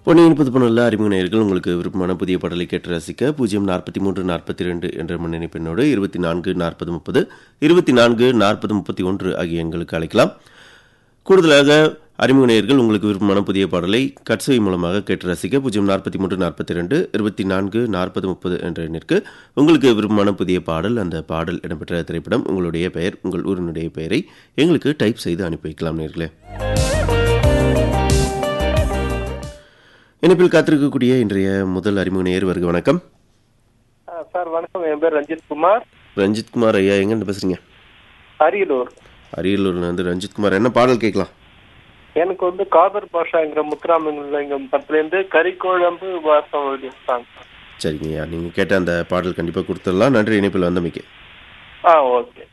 பொன்னியின் புதுப்பணில் அறிமுக நேயர்கள் உங்களுக்கு விருப்பமான புதிய பாடலை கேட்டு ரசிக்க பூஜ்ஜியம் நாற்பத்தி மூன்று நாற்பத்தி ரெண்டு என்ற முன்னணி பெண்ணோடு இருபத்தி நான்கு நாற்பது முப்பது இருபத்தி நான்கு நாற்பது முப்பத்தி ஒன்று ஆகிய எண்களுக்கு அழைக்கலாம் கூடுதலாக அறிமுக நேயர்கள் உங்களுக்கு விருப்பமான புதிய பாடலை கட்சவி மூலமாக கேட்டு ரசிக்க பூஜ்ஜியம் நாற்பத்தி மூன்று நாற்பத்தி ரெண்டு இருபத்தி நான்கு நாற்பது முப்பது என்ற எண்ணிற்கு உங்களுக்கு விருப்பமான புதிய பாடல் அந்த பாடல் இடம்பெற்ற திரைப்படம் உங்களுடைய பெயர் உங்கள் ஊரினுடைய பெயரை எங்களுக்கு டைப் செய்து அனுப்பி வைக்கலாம் நேர்களே இணைப்பில் காத்திருக்கக்கூடிய இன்றைய முதல் அறிமுக நேயர் வருக வணக்கம் ஆ, சார் வணக்கம் என் பேர் ரஞ்சித் குமார் ரஞ்சித் குமார் ஐயா எங்கன்னு பேசுறீங்க அரியலூர் அரியலூர்ல இருந்து ரஞ்சித் குமார் என்ன பாடல் கேட்கலாம் எனக்கு வந்து காதர் பாஷாங்கிற முத்துராமலிங்கம் படத்துலேருந்து கறிக்குழம்பு வாசம் சாங் சரிங்க ஐயா நீங்கள் கேட்ட அந்த பாடல் கண்டிப்பாக கொடுத்துடலாம் நன்றி இணைப்பில் வந்தமைக்கு ஆ ஓகே